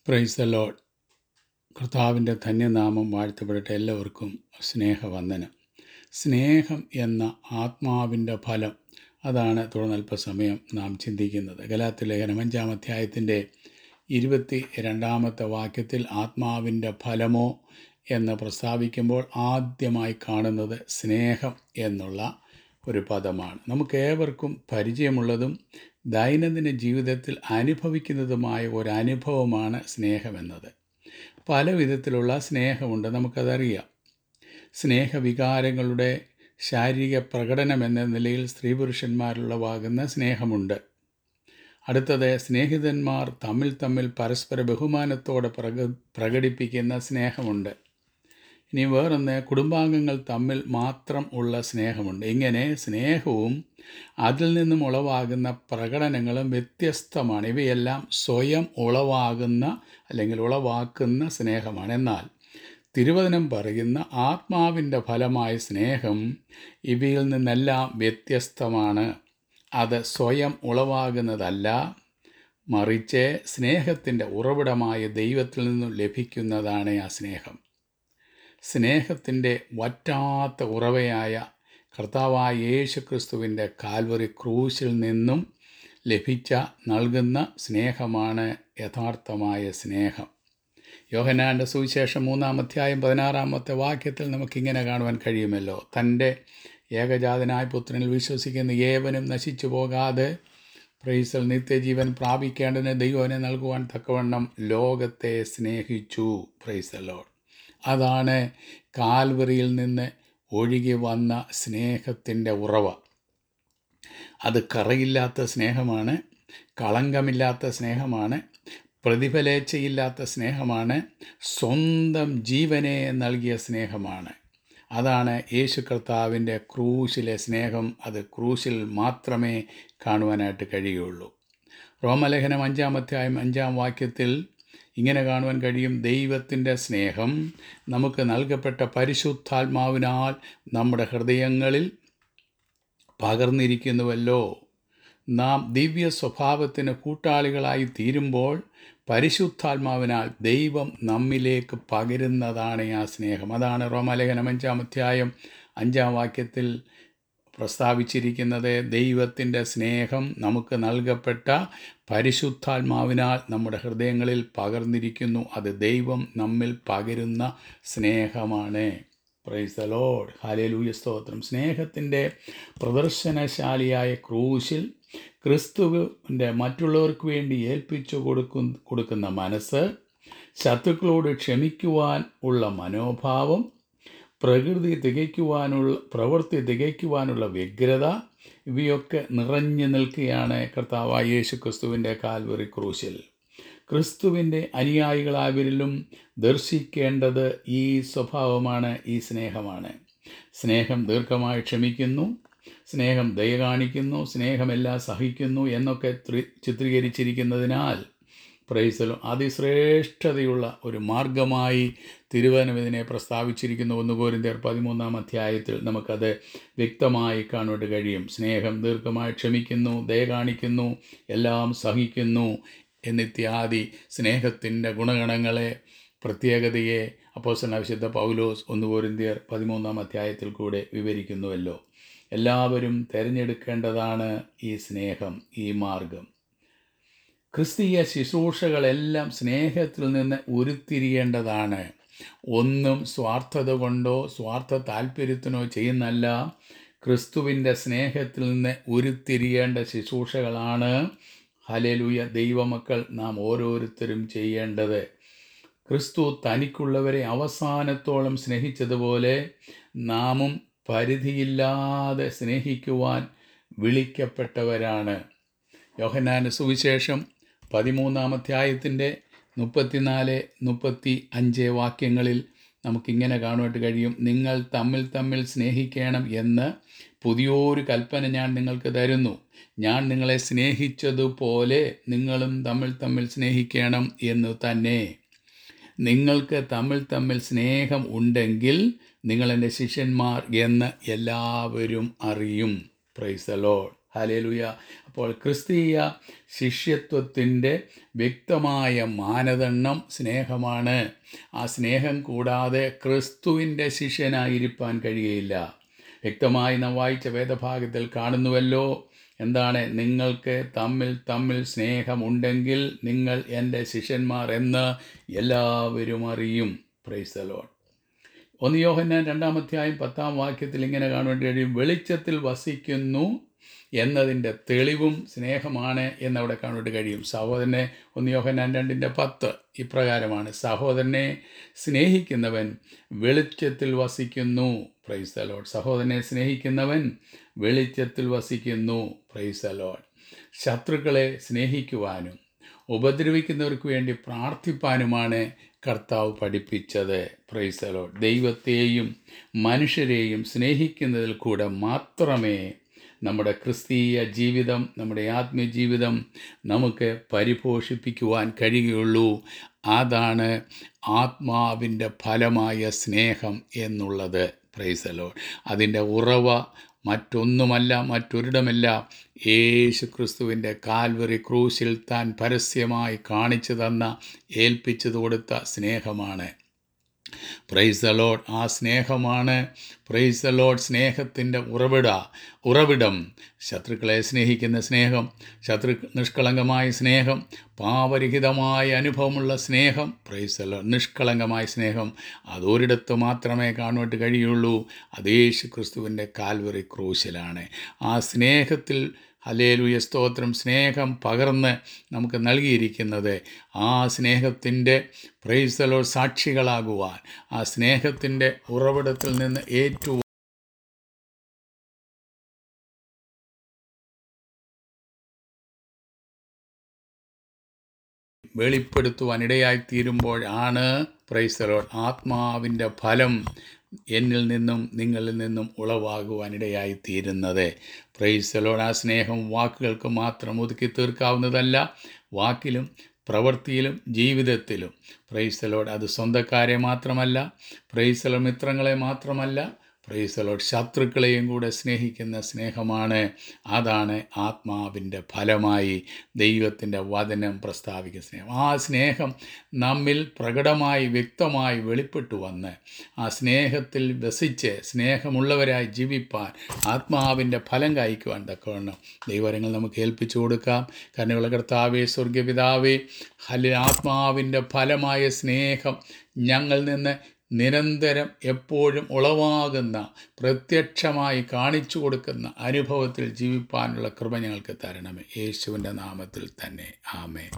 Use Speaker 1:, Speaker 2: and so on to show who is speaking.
Speaker 1: praise the load കർത്താവിൻ്റെ ധന്യനാമം വാഴ്ത്തപ്പെടട്ടെ എല്ലാവർക്കും സ്നേഹവന്ദനം സ്നേഹം എന്ന ആത്മാവിൻ്റെ ഫലം അതാണ് തുടർന്നൽപ്പസമയം നാം ചിന്തിക്കുന്നത് ഗലാത്തി ലേഖനം അഞ്ചാം അധ്യായത്തിൻ്റെ ഇരുപത്തി രണ്ടാമത്തെ വാക്യത്തിൽ ആത്മാവിൻ്റെ ഫലമോ എന്ന് പ്രസ്താവിക്കുമ്പോൾ ആദ്യമായി കാണുന്നത് സ്നേഹം എന്നുള്ള ഒരു പദമാണ് നമുക്ക് ഏവർക്കും പരിചയമുള്ളതും ദൈനംദിന ജീവിതത്തിൽ അനുഭവിക്കുന്നതുമായ ഒരു അനുഭവമാണ് സ്നേഹമെന്നത് പല വിധത്തിലുള്ള സ്നേഹമുണ്ട് നമുക്കതറിയാം സ്നേഹവികാരങ്ങളുടെ ശാരീരിക പ്രകടനം എന്ന നിലയിൽ സ്ത്രീ പുരുഷന്മാരുള്ളവാകുന്ന സ്നേഹമുണ്ട് അടുത്തത് സ്നേഹിതന്മാർ തമ്മിൽ തമ്മിൽ പരസ്പര ബഹുമാനത്തോടെ പ്രക പ്രകടിപ്പിക്കുന്ന സ്നേഹമുണ്ട് ഇനി വേറൊന്ന് കുടുംബാംഗങ്ങൾ തമ്മിൽ മാത്രം ഉള്ള സ്നേഹമുണ്ട് ഇങ്ങനെ സ്നേഹവും അതിൽ നിന്നും ഉളവാകുന്ന പ്രകടനങ്ങളും വ്യത്യസ്തമാണ് ഇവയെല്ലാം സ്വയം ഉളവാകുന്ന അല്ലെങ്കിൽ ഉളവാക്കുന്ന സ്നേഹമാണ് എന്നാൽ തിരുവചനം പറയുന്ന ആത്മാവിൻ്റെ ഫലമായ സ്നേഹം ഇവയിൽ നിന്നെല്ലാം വ്യത്യസ്തമാണ് അത് സ്വയം ഉളവാകുന്നതല്ല മറിച്ച് സ്നേഹത്തിൻ്റെ ഉറവിടമായ ദൈവത്തിൽ നിന്നും ലഭിക്കുന്നതാണ് ആ സ്നേഹം സ്നേഹത്തിൻ്റെ വറ്റാത്ത ഉറവയായ കർത്താവായ യേശു ക്രിസ്തുവിൻ്റെ കാൽവറി ക്രൂശിൽ നിന്നും ലഭിച്ച നൽകുന്ന സ്നേഹമാണ് യഥാർത്ഥമായ സ്നേഹം യോഹനാൻ്റെ സുവിശേഷം മൂന്നാം അധ്യായം പതിനാറാമത്തെ വാക്യത്തിൽ നമുക്കിങ്ങനെ കാണുവാൻ കഴിയുമല്ലോ തൻ്റെ ഏകജാതനായ പുത്രനിൽ വിശ്വസിക്കുന്ന ഏവനും നശിച്ചു പോകാതെ പ്രൈസൽ നിത്യജീവൻ പ്രാപിക്കേണ്ടതിന് ദൈവനെ നൽകുവാൻ തക്കവണ്ണം ലോകത്തെ സ്നേഹിച്ചു പ്രൈസലോഡ് അതാണ് കാൽവറിയിൽ നിന്ന് ഒഴുകി വന്ന സ്നേഹത്തിൻ്റെ ഉറവ അത് കറയില്ലാത്ത സ്നേഹമാണ് കളങ്കമില്ലാത്ത സ്നേഹമാണ് പ്രതിഫലേച്ഛയില്ലാത്ത സ്നേഹമാണ് സ്വന്തം ജീവനെ നൽകിയ സ്നേഹമാണ് അതാണ് യേശു കർത്താവിൻ്റെ ക്രൂശിലെ സ്നേഹം അത് ക്രൂശിൽ മാത്രമേ കാണുവാനായിട്ട് കഴിയുള്ളൂ റോമലേഖനം അഞ്ചാം അധ്യായം അഞ്ചാം വാക്യത്തിൽ ഇങ്ങനെ കാണുവാൻ കഴിയും ദൈവത്തിൻ്റെ സ്നേഹം നമുക്ക് നൽകപ്പെട്ട പരിശുദ്ധാത്മാവിനാൽ നമ്മുടെ ഹൃദയങ്ങളിൽ പകർന്നിരിക്കുന്നുവല്ലോ നാം ദിവ്യ സ്വഭാവത്തിന് കൂട്ടാളികളായി തീരുമ്പോൾ പരിശുദ്ധാത്മാവിനാൽ ദൈവം നമ്മിലേക്ക് പകരുന്നതാണ് ആ സ്നേഹം അതാണ് റോമലേഖനം അഞ്ചാം അധ്യായം അഞ്ചാം വാക്യത്തിൽ പ്രസ്താവിച്ചിരിക്കുന്നത് ദൈവത്തിൻ്റെ സ്നേഹം നമുക്ക് നൽകപ്പെട്ട പരിശുദ്ധാത്മാവിനാൽ നമ്മുടെ ഹൃദയങ്ങളിൽ പകർന്നിരിക്കുന്നു അത് ദൈവം നമ്മിൽ പകരുന്ന സ്നേഹമാണ് പ്രൈസ് ദ ലോഡ് ഹാലേലൂയ സ്തോത്രം സ്നേഹത്തിൻ്റെ പ്രദർശനശാലിയായ ക്രൂശിൽ ക്രിസ്തുവിൻ്റെ മറ്റുള്ളവർക്ക് വേണ്ടി ഏൽപ്പിച്ചു കൊടുക്കും കൊടുക്കുന്ന മനസ്സ് ശത്രുക്കളോട് ക്ഷമിക്കുവാൻ ഉള്ള മനോഭാവം പ്രകൃതി തികയ്ക്കുവാനുള്ള പ്രവൃത്തി തികയ്ക്കുവാനുള്ള വ്യഗ്രത ഇവയൊക്കെ നിറഞ്ഞു നിൽക്കുകയാണ് കർത്താവായ യേശു ക്രിസ്തുവിൻ്റെ കാൽവറി ക്രൂശിൽ ക്രിസ്തുവിൻ്റെ അനുയായികളാവരിലും ദർശിക്കേണ്ടത് ഈ സ്വഭാവമാണ് ഈ സ്നേഹമാണ് സ്നേഹം ദീർഘമായി ക്ഷമിക്കുന്നു സ്നേഹം ദയ കാണിക്കുന്നു സ്നേഹമെല്ലാം സഹിക്കുന്നു എന്നൊക്കെ ചിത്രീകരിച്ചിരിക്കുന്നതിനാൽ പ്രൈസലും അതിശ്രേഷ്ഠതയുള്ള ഒരു മാർഗമായി തിരുവനം ഇതിനെ പ്രസ്താവിച്ചിരിക്കുന്നു ഒന്ന് കോരിന്തേർ പതിമൂന്നാം അധ്യായത്തിൽ നമുക്കത് വ്യക്തമായി കാണുവാൻ കഴിയും സ്നേഹം ദീർഘമായി ക്ഷമിക്കുന്നു ദയ കാണിക്കുന്നു എല്ലാം സഹിക്കുന്നു എന്നിത്യാദി സ്നേഹത്തിൻ്റെ ഗുണഗണങ്ങളെ പ്രത്യേകതയെ അപ്പോസന വിശുദ്ധ പൗലോസ് ഒന്ന് കോരിന്തിയർ പതിമൂന്നാം അധ്യായത്തിൽ കൂടെ വിവരിക്കുന്നുവല്ലോ എല്ലാവരും തിരഞ്ഞെടുക്കേണ്ടതാണ് ഈ സ്നേഹം ഈ മാർഗം ക്രിസ്തീയ ശുശ്രൂഷകളെല്ലാം സ്നേഹത്തിൽ നിന്ന് ഉരുത്തിരിയേണ്ടതാണ് ഒന്നും സ്വാർത്ഥത കൊണ്ടോ സ്വാർത്ഥ താല്പര്യത്തിനോ ചെയ്യുന്നല്ല ക്രിസ്തുവിൻ്റെ സ്നേഹത്തിൽ നിന്ന് ഉരുത്തിരിയേണ്ട ശുശ്രൂഷകളാണ് ഹലലൂയ ദൈവമക്കൾ നാം ഓരോരുത്തരും ചെയ്യേണ്ടത് ക്രിസ്തു തനിക്കുള്ളവരെ അവസാനത്തോളം സ്നേഹിച്ചതുപോലെ നാമും പരിധിയില്ലാതെ സ്നേഹിക്കുവാൻ വിളിക്കപ്പെട്ടവരാണ് യോഹന്നാൻ്റെ സുവിശേഷം പതിമൂന്നാം അധ്യായത്തിൻ്റെ മുപ്പത്തിനാല് മുപ്പത്തി അഞ്ച് വാക്യങ്ങളിൽ നമുക്കിങ്ങനെ കാണുവാൻ കഴിയും നിങ്ങൾ തമ്മിൽ തമ്മിൽ സ്നേഹിക്കണം എന്ന് പുതിയൊരു കൽപ്പന ഞാൻ നിങ്ങൾക്ക് തരുന്നു ഞാൻ നിങ്ങളെ സ്നേഹിച്ചതുപോലെ നിങ്ങളും തമ്മിൽ തമ്മിൽ സ്നേഹിക്കണം എന്ന് തന്നെ നിങ്ങൾക്ക് തമ്മിൽ തമ്മിൽ സ്നേഹം ഉണ്ടെങ്കിൽ നിങ്ങൾ എൻ്റെ ശിഷ്യന്മാർ എന്ന് എല്ലാവരും അറിയും പ്രൈസ് ദ ലോഡ് ഹലേലുയ അപ്പോൾ ക്രിസ്തീയ ശിഷ്യത്വത്തിൻ്റെ വ്യക്തമായ മാനദണ്ഡം സ്നേഹമാണ് ആ സ്നേഹം കൂടാതെ ക്രിസ്തുവിൻ്റെ ശിഷ്യനായിരിക്കാൻ കഴിയുകയില്ല വ്യക്തമായി നാം വായിച്ച വേദഭാഗത്തിൽ കാണുന്നുവല്ലോ എന്താണ് നിങ്ങൾക്ക് തമ്മിൽ തമ്മിൽ സ്നേഹമുണ്ടെങ്കിൽ നിങ്ങൾ എൻ്റെ ശിഷ്യന്മാർ എന്ന് എല്ലാവരും അറിയും പ്രൈസലോൺ ഒന്ന് യോഹന്നാൻ രണ്ടാമധ്യായം പത്താം വാക്യത്തിൽ ഇങ്ങനെ കാണുവാൻ കഴിയും വെളിച്ചത്തിൽ വസിക്കുന്നു എന്നതിൻ്റെ തെളിവും സ്നേഹമാണ് എന്നവിടെ കാണുവാൻ കഴിയും സഹോദരനെ ഒന്ന് യോഹന്നാൻ രണ്ടിൻ്റെ പത്ത് ഇപ്രകാരമാണ് സഹോദരനെ സ്നേഹിക്കുന്നവൻ വെളിച്ചത്തിൽ വസിക്കുന്നു പ്രൈസ് അലോഡ് സഹോദരനെ സ്നേഹിക്കുന്നവൻ വെളിച്ചത്തിൽ വസിക്കുന്നു പ്രൈസ് അലോഡ് ശത്രുക്കളെ സ്നേഹിക്കുവാനും ഉപദ്രവിക്കുന്നവർക്ക് വേണ്ടി പ്രാർത്ഥിപ്പാനുമാണ് കർത്താവ് പഠിപ്പിച്ചത് പ്രൈസലോ ദൈവത്തെയും മനുഷ്യരെയും സ്നേഹിക്കുന്നതിൽ കൂടെ മാത്രമേ നമ്മുടെ ക്രിസ്തീയ ജീവിതം നമ്മുടെ ആത്മീയ ജീവിതം നമുക്ക് പരിപോഷിപ്പിക്കുവാൻ കഴിയുകയുള്ളൂ അതാണ് ആത്മാവിൻ്റെ ഫലമായ സ്നേഹം എന്നുള്ളത് പ്രൈസലോ അതിൻ്റെ ഉറവ മറ്റൊന്നുമല്ല മറ്റൊരിടമല്ല യേശു ക്രിസ്തുവിൻ്റെ കാൽവറി ക്രൂശിൽ താൻ പരസ്യമായി കാണിച്ചു തന്ന ഏൽപ്പിച്ചു കൊടുത്ത സ്നേഹമാണ് പ്രൈസ് അലോഡ് ആ സ്നേഹമാണ് പ്രൈസ് അലോഡ് സ്നേഹത്തിൻ്റെ ഉറവിട ഉറവിടം ശത്രുക്കളെ സ്നേഹിക്കുന്ന സ്നേഹം ശത്രു നിഷ്കളങ്കമായ സ്നേഹം പാപരഹിതമായ അനുഭവമുള്ള സ്നേഹം പ്രൈസ് അലോഡ് നിഷ്കളങ്കമായ സ്നേഹം അതൊരിടത്ത് മാത്രമേ കാണുവാൻ കഴിയുള്ളൂ അത് യേശു ക്രിസ്തുവിൻ്റെ കാൽവറി ക്രൂശിലാണ് ആ സ്നേഹത്തിൽ ഹലേലുയ സ്തോത്രം സ്നേഹം പകർന്ന് നമുക്ക് നൽകിയിരിക്കുന്നത് ആ സ്നേഹത്തിൻ്റെ പ്രൈസലോ സാക്ഷികളാകുവാൻ ആ സ്നേഹത്തിൻ്റെ ഉറവിടത്തിൽ നിന്ന് ഏറ്റു വെളിപ്പെടുത്തുവാനിടയായിത്തീരുമ്പോഴാണ് പ്രൈസലോൺ ആത്മാവിൻ്റെ ഫലം എന്നിൽ നിന്നും നിങ്ങളിൽ നിന്നും ഉളവാകുവാനിടയായിത്തീരുന്നത് പ്രൈസലോൺ ആ സ്നേഹം വാക്കുകൾക്ക് മാത്രം ഒതുക്കി തീർക്കാവുന്നതല്ല വാക്കിലും പ്രവൃത്തിയിലും ജീവിതത്തിലും പ്രൈസലോട് അത് സ്വന്തക്കാരെ മാത്രമല്ല പ്രൈസലോ മിത്രങ്ങളെ മാത്രമല്ല പ്രൈസലോട് ശത്രുക്കളെയും കൂടെ സ്നേഹിക്കുന്ന സ്നേഹമാണ് അതാണ് ആത്മാവിൻ്റെ ഫലമായി ദൈവത്തിൻ്റെ വചനം പ്രസ്താവിക്കുന്ന സ്നേഹം ആ സ്നേഹം നമ്മിൽ പ്രകടമായി വ്യക്തമായി വെളിപ്പെട്ടു വന്ന് ആ സ്നേഹത്തിൽ വസിച്ച് സ്നേഹമുള്ളവരായി ജീവിപ്പാൻ ആത്മാവിൻ്റെ ഫലം കായ്ക്കുവാൻ തക്കവണ്ണം ദൈവരങ്ങൾ നമുക്ക് ഏൽപ്പിച്ചു കൊടുക്കാം കരുണയുള്ള കർത്താവേ സ്വർഗപിതാവേ ഹല ആത്മാവിൻ്റെ ഫലമായ സ്നേഹം ഞങ്ങൾ നിന്ന് നിരന്തരം എപ്പോഴും ഉളവാകുന്ന പ്രത്യക്ഷമായി കാണിച്ചു കൊടുക്കുന്ന അനുഭവത്തിൽ ജീവിപ്പാനുള്ള കൃപ ഞങ്ങൾക്ക് തരണമേ യേശുവിൻ്റെ നാമത്തിൽ തന്നെ ആമേ